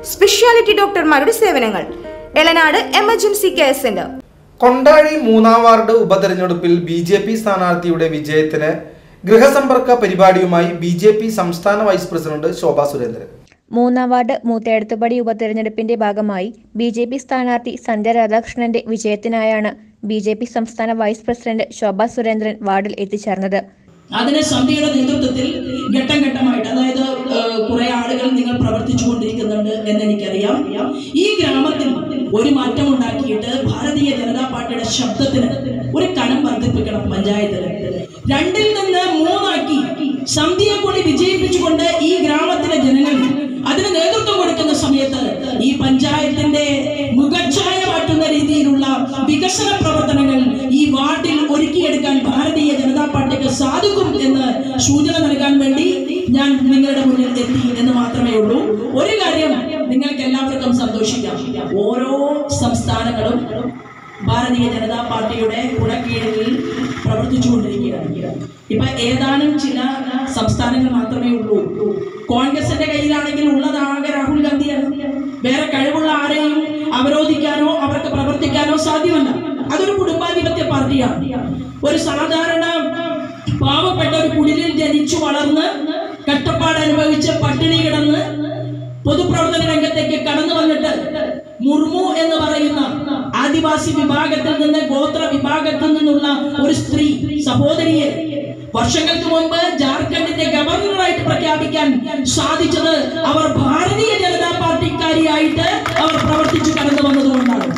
speciality ഡോക്ടർമാരുടെ സേവനങ്ങൾ Elanad emergency care centre Kondazhy മൂന്നാം വാർഡ് ഉപതെരഞ്ഞെടുപ്പിൽ ബി ജെ പി സ്ഥാനാർത്ഥിയുടെ വിജയത്തിന് ഗൃഹസമ്പർക്ക പരിപാടിയുമായി ബി ജെ പി സംസ്ഥാന വൈസ് പ്രസിഡന്റ് ശോഭാ സുരേന്ദ്രൻ മൂന്നാം വാർഡ് മൂത്തേടത്തുപടി ഉപതെരഞ്ഞെടുപ്പിന്റെ ഭാഗമായി ബി ജെ പി സ്ഥാനാർത്ഥി സന്ധ്യ രാധാകൃഷ്ണന്റെ വിജയത്തിനായാണ് ബി ജെ പി സംസ്ഥാന വൈസ് പ്രസിഡന്റ് ശോഭാ സുരേന്ദ്രൻ വാർഡിൽ എത്തിച്ചേർന്നത് അതിന് സന്ധ്യയുടെ നേതൃത്വത്തിൽ ഘട്ടം ഘട്ടമായിട്ട് അതായത് ഏഹ്, കുറെ ആളുകൾ നിങ്ങൾ പ്രവർത്തിച്ചുകൊണ്ടിരിക്കുന്നുണ്ട് എന്ന് എനിക്കറിയാം ഈ ഗ്രാമത്തിൽ ഒരു മാറ്റം ഉണ്ടാക്കിയിട്ട് ഭാരതീയ ജനതാ പാർട്ടിയുടെ ശബ്ദത്തിന് ഒരു കനം വർദ്ധിപ്പിക്കണം പഞ്ചായത്തിന് രണ്ടിൽ നിന്ന് മൂന്നാക്കി സന്ധ്യയെ കൂടി വിജയിപ്പിച്ചുകൊണ്ട് ഈ ഗ്രാമത്തിലെ ജനങ്ങൾ അതിന് നേതൃത്വം കൊടുക്കുന്ന സമയത്ത് ഈ പഞ്ചായത്തിന്റെ മുഖച്ഛായ മാറ്റുന്ന രീതിയിലുള്ള വികസന പ്രവർത്തനങ്ങൾ ഈ വാർഡിൽ ഒരുക്കിയെടുക്കാൻ ഭാരതീയ ജനതാ പാർട്ടിക്ക് സാധിക്കും എന്ന് സൂചന നൽകാൻ വേണ്ടി ഞാൻ നിങ്ങളുടെ മുന്നിൽ എത്തി എന്ന് മാത്രമേ ഉള്ളൂ ഒരു കാര്യം നിങ്ങൾക്ക് എല്ലാവർക്കും സന്തോഷിക്കാം ഓരോ സംസ്ഥാനങ്ങളും ഭാരതീയ ജനതാ പാർട്ടിയുടെ കുടക്കീഴിൽ പ്രവർത്തിച്ചുകൊണ്ടിരിക്കുകയാണ് ഇപ്പൊ ഏതാനും ചില സംസ്ഥാനങ്ങൾ മാത്രമേ ഉള്ളൂ കോൺഗ്രസിന്റെ കയ്യിലാണെങ്കിൽ ഉള്ളത് ആകെ രാഹുൽ ഗാന്ധിയാണ് വേറെ കഴിവുള്ള ആരെയും അവരോധിക്കാനോ അവർക്ക് പ്രവർത്തിക്കാനോ സാധ്യമല്ല അതൊരു കുടുംബാധിപത്യ പാർട്ടിയാണ് ഒരു സാധാരണ പാവപ്പെട്ട ഒരു കുടിലിൽ ജനിച്ചു വളർന്ന് കഷ്ടപ്പാട് അനുഭവിച്ച് പട്ടിണി കിടന്ന് പൊതുപ്രവർത്തന രംഗത്തേക്ക് കടന്നു വന്നിട്ട് മുർമു എന്ന് പറയുന്ന ആദിവാസി വിഭാഗത്തിൽ നിന്ന് ഗോത്ര വിഭാഗത്തിൽ നിന്നുള്ള ഒരു സ്ത്രീ സഹോദരിയെ വർഷങ്ങൾക്ക് മുമ്പ് ജാർഖണ്ഡിന്റെ ഗവർണറായിട്ട് പ്രഖ്യാപിക്കാൻ സാധിച്ചത് അവർ ഭാരതീയ ജനതാ പാർട്ടിക്കാരിയായിട്ട് അവർ പ്രവർത്തിച്ചു കടന്നു വന്നതുകൊണ്ടാണ്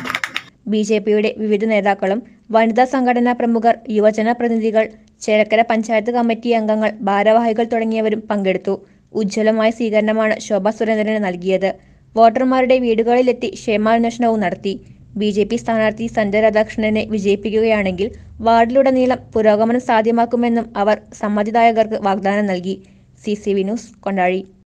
ബി ജെ പിയുടെ വിവിധ നേതാക്കളും വനിതാ സംഘടനാ പ്രമുഖർ യുവജന പ്രതിനിധികൾ ചേലക്കര പഞ്ചായത്ത് കമ്മിറ്റി അംഗങ്ങൾ ഭാരവാഹികൾ തുടങ്ങിയവരും പങ്കെടുത്തു ഉജ്ജ്വലമായ സ്വീകരണമാണ് ശോഭാ സുരേന്ദ്രന് നൽകിയത് വോട്ടർമാരുടെ വീടുകളിലെത്തി ക്ഷേമാന്വേഷണവും നടത്തി ബി ജെ പി സ്ഥാനാർത്ഥി സഞ്ജയ് രാധാകൃഷ്ണനെ വിജയിപ്പിക്കുകയാണെങ്കിൽ വാർഡിലുടനീളം പുരോഗമനം സാധ്യമാക്കുമെന്നും അവർ സമ്മതിദായകർക്ക് വാഗ്ദാനം നൽകി C C V news Kondazhy